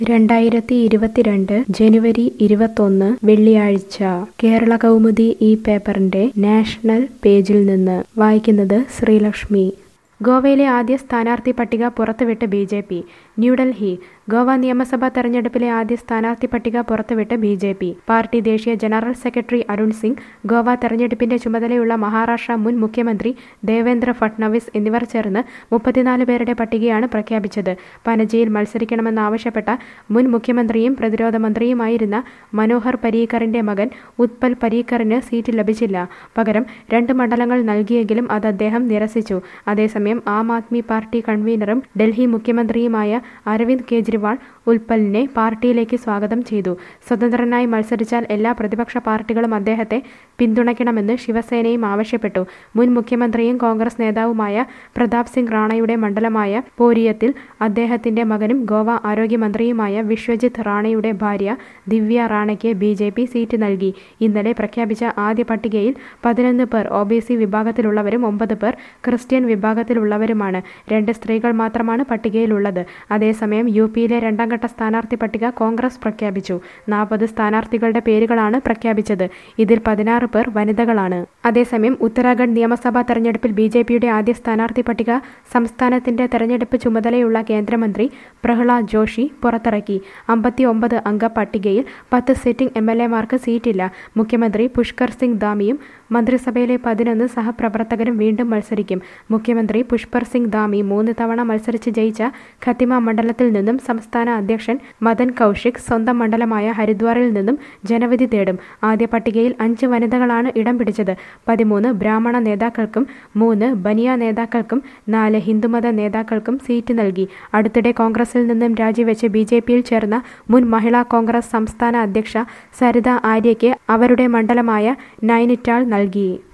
രണ്ടായിരത്തി ഇരുപത്തിരണ്ട് ജനുവരി ഇരുപത്തൊന്ന് വെള്ളിയാഴ്ച കേരള കൗമുദി ഈ പേപ്പറിന്റെ നാഷണൽ പേജിൽ നിന്ന് വായിക്കുന്നത് ശ്രീലക്ഷ്മി ഗോവയിലെ ആദ്യ സ്ഥാനാർത്ഥി പട്ടിക പുറത്തുവിട്ട് B J P New Delhi Goa നിയമസഭാ തെരഞ്ഞെടുപ്പിലെ ആദ്യ സ്ഥാനാർത്ഥി പട്ടിക പുറത്തുവിട്ട് ബി ജെ പി പാർട്ടി ദേശീയ ജനറൽ സെക്രട്ടറി അരുൺ സിംഗ് ഗോവ തെരഞ്ഞെടുപ്പിന്റെ ചുമതലയുള്ള മഹാരാഷ്ട്ര മുൻ മുഖ്യമന്ത്രി ദേവേന്ദ്ര ഫട്നവിസ് എന്നിവർ ചേർന്ന് മുപ്പത്തിനാല് പേരുടെ പട്ടികയാണ് പ്രഖ്യാപിച്ചത് പനജിയിൽ മത്സരിക്കണമെന്നാവശ്യപ്പെട്ട മുൻ മുഖ്യമന്ത്രിയും പ്രതിരോധ മന്ത്രിയുമായിരുന്ന മനോഹർ പരീക്കറിന്റെ മകൻ ഉത്പൽ പരീക്കറിന് സീറ്റ് ലഭിച്ചില്ല പകരം രണ്ട് മണ്ഡലങ്ങൾ നൽകിയെങ്കിലും അത് അദ്ദേഹം നിരസിച്ചു അതേസമയം ആം ആദ്മി പാർട്ടി കൺവീനറും ഡൽഹി മുഖ്യമന്ത്രിയുമായ അരവിന്ദ് കെജ്രിവാൾ ഉൽപ്പലിനെ പാർട്ടിയിലേക്ക് സ്വാഗതം ചെയ്തു സ്വതന്ത്രനായി മത്സരിച്ചാൽ എല്ലാ പ്രതിപക്ഷ പാർട്ടികളും അദ്ദേഹത്തെ പിന്തുണയ്ക്കണമെന്ന് ശിവസേനയും ആവശ്യപ്പെട്ടു മുൻ മുഖ്യമന്ത്രിയും കോൺഗ്രസ് നേതാവുമായ പ്രതാപ് സിംഗ് റാണയുടെ മണ്ഡലമായ പോരിയത്തിൽ അദ്ദേഹത്തിന്റെ മകനും ഗോവ ആരോഗ്യമന്ത്രിയുമായ വിശ്വജിത്ത് റാണയുടെ ഭാര്യ ദിവ്യ റാണയ്ക്ക് ബി ജെ പി സീറ്റ് നൽകി ഇന്നലെ പ്രഖ്യാപിച്ച ആദ്യ പട്ടികയിൽ പതിനൊന്ന് പേർ ഒ ബി സി വിഭാഗത്തിലുള്ളവരും ഒമ്പത് പേർ ക്രിസ്ത്യൻ വിഭാഗത്തിലുള്ളവരുമാണ് രണ്ട് സ്ത്രീകൾ മാത്രമാണ് പട്ടികയിലുള്ളത് അതേസമയം യു പിയിലെ രണ്ടാം ഘട്ട സ്ഥാനാർത്ഥി പട്ടിക കോൺഗ്രസ് പ്രഖ്യാപിച്ചു നാൽപ്പത് സ്ഥാനാർത്ഥികളുടെ പേരുകളാണ് പ്രഖ്യാപിച്ചത് ഇതിൽ പതിനാറ് പേർ വനിതകളാണ് അതേസമയം ഉത്തരാഖണ്ഡ് നിയമസഭാ തെരഞ്ഞെടുപ്പിൽ ബി ജെ പിയുടെ ആദ്യ സ്ഥാനാർത്ഥി പട്ടിക സംസ്ഥാനത്തിന്റെ തെരഞ്ഞെടുപ്പ് ചുമതലയുള്ള കേന്ദ്രമന്ത്രി പ്രഹ്ലാദ് ജോഷി പുറത്തിറക്കി അമ്പത്തി ഒമ്പത് അംഗ പട്ടികയിൽ പത്ത് സിറ്റിംഗ് എം എൽ എമാർക്ക് സീറ്റില്ല മുഖ്യമന്ത്രി പുഷ്കർ സിംഗ് ധാമിയും മന്ത്രിസഭയിലെ പതിനൊന്ന് സഹപ്രവർത്തകരും വീണ്ടും മത്സരിക്കും മുഖ്യമന്ത്രി പുഷ്പർ സിംഗ് ധാമി മൂന്ന് തവണ മത്സരിച്ച് ജയിച്ച ഖത്തിമ മണ്ഡലത്തിൽ നിന്നും സംസ്ഥാന അധ്യക്ഷൻ മദൻ കൗശിക് സ്വന്തം മണ്ഡലമായ ഹരിദ്വാറിൽ നിന്നും ജനവിധി തേടും ആദ്യ പട്ടികയിൽ അഞ്ച് വനിതകളാണ് ഇടം പിടിച്ചത് പതിമൂന്ന് ബ്രാഹ്മണ നേതാക്കൾക്കും മൂന്ന് ബനിയ നേതാക്കൾക്കും നാല് ഹിന്ദുമത നേതാക്കൾക്കും സീറ്റ് നൽകി അടുത്തിടെ കോൺഗ്രസിൽ നിന്നും രാജിവെച്ച് ബി ജെ പിയിൽ ചേർന്ന മുൻ മഹിളാ കോൺഗ്രസ് സംസ്ഥാന അധ്യക്ഷ സരിത ആര്യയ്ക്ക് അവരുടെ മണ്ഡലമായ നൈനിറ്റാൾ നൽകി